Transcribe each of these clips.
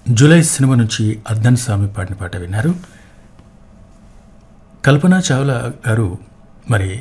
July cinema నుంచి అద్దన్ స్వామి పాడిన పాట విన్నారు కల్పనా చావ్లా గారు మరి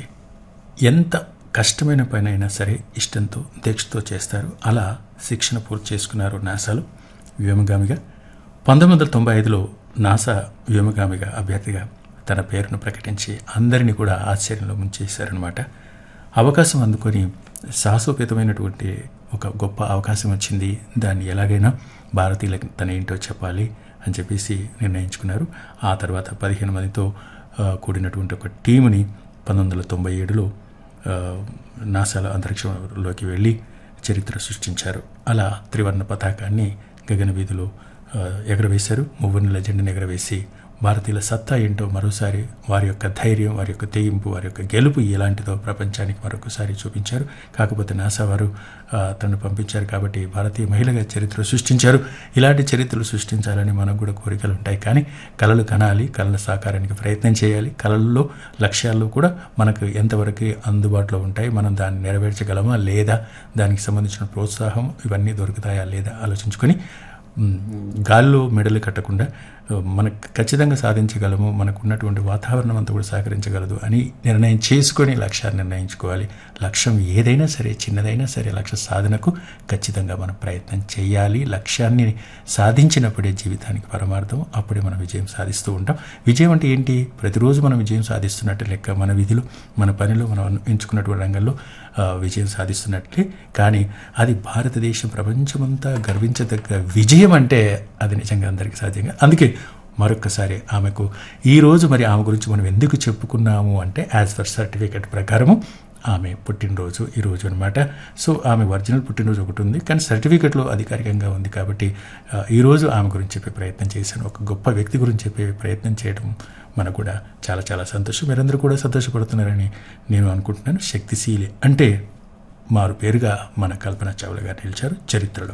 ఎంత కష్టమైన పని అయినా సరే ఇష్టంతో దీక్షతో చేస్తారు అలా శిక్షణ పూర్తి చేసుకున్నారు నాసాలో వ్యోమగామిగా పంతొమ్మిది వందల తొంభై ఐదులో నాసా వ్యోమగామిగా అభ్యర్థిగా తన పేరును ప్రకటించి అందరినీ కూడా ఆశ్చర్యంలో ముంచేశారనమాట అవకాశం అందుకొని సాహసోపేతమైనటువంటి ఒక గొప్ప అవకాశం వచ్చింది దాన్ని ఎలాగైనా భారతీయులకు తన ఏంటో చెప్పాలి అని చెప్పేసి నిర్ణయించుకున్నారు ఆ తర్వాత పదిహేను మందితో ఆ, కూడినటువంటి ఒక టీముని పంతొమ్మిది వందల తొంభై ఏడులో ఆ, నాసాల అంతరిక్షంలోకి వెళ్ళి చరిత్ర సృష్టించారు అలా త్రివర్ణ పతాకాన్ని గగన వీధిలో ఆ, ఎగరవేశారు మువ్వన్నెల జెండను ఎగరవేసి భారతీయుల సత్తా ఏంటో మరోసారి వారి యొక్క ధైర్యం వారి యొక్క తెగింపు వారి యొక్క గెలుపు ఎలాంటిదో ప్రపంచానికి మరొకసారి చూపించారు కాకపోతే నాసా వారు ఆ, తనను పంపించారు కాబట్టి భారతీయ మహిళగా చరిత్ర సృష్టించారు ఇలాంటి చరిత్రలు సృష్టించాలని మనకు కూడా కోరికలు ఉంటాయి కానీ కళలు కనాలి కళల సాకారానికి ప్రయత్నం చేయాలి కళల్లో లక్ష్యాల్లో కూడా మనకు ఎంతవరకు అందుబాటులో ఉంటాయి మనం దాన్ని నెరవేర్చగలమా లేదా దానికి సంబంధించిన ప్రోత్సాహం ఇవన్నీ దొరుకుతాయా లేదా ఆలోచించుకొని మ్, గాల్లో మెడలు కట్టకుండా ఆ, మనకు ఖచ్చితంగా సాధించగలము మనకు ఉన్నటువంటి వాతావరణం అంతా కూడా సహకరించగలదు అని నిర్ణయం చేసుకొని లక్ష్యాన్ని నిర్ణయించుకోవాలి లక్ష్యం ఏదైనా సరే చిన్నదైనా సరే లక్ష్య సాధనకు ఖచ్చితంగా మనం ప్రయత్నం చేయాలి లక్ష్యాన్ని సాధించినప్పుడే జీవితానికి పరమార్థం అప్పుడే మనం విజయం సాధిస్తూ ఉంటాం విజయం అంటే ఏంటి ప్రతిరోజు మనం విజయం సాధిస్తున్నట్టు లెక్క మన విధులు మన పనిలో మనం ఎంచుకున్నటువంటి రంగంలో ఆ, విజయం సాధిస్తున్నట్లే కానీ అది భారతదేశం ప్రపంచమంతా గర్వించదగ్గ విజయం అంటే అది నిజంగా అందరికీ సాధ్యంగా అందుకే మరొక్కసారి ఆమెకు ఈ రోజు మరి ఆమె గురించి మనం ఎందుకు చెప్పుకున్నాము అంటే యాజ్ పర్ సర్టిఫికెట్ ప్రకారము ఆమె పుట్టినరోజు ఈ రోజు అనమాట సో ఆమె ఒరిజినల్ పుట్టినరోజు ఒకటి ఉంది కానీ సర్టిఫికెట్లో అధికారికంగా ఉంది కాబట్టి ఆ, ఈ రోజు ఆమె గురించి చెప్పే ప్రయత్నం చేశాను ఒక గొప్ప వ్యక్తి గురించి చెప్పే ప్రయత్నం చేయడం మనకు కూడా చాలా చాలా సంతోషం మీరందరూ కూడా సంతోషపడుతున్నారని నేను అనుకుంటున్నాను శక్తిశీలి అంటే మారు పేరుగా మన కల్పన చావ్లా గారు నిలిచారు చరిత్రలో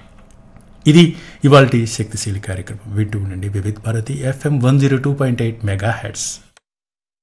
ఇది ఇవాల్టి శక్తిశీలి కార్యక్రమం వింటూ ఉండండి Vividh Bharati FM one zero two point eight mega heads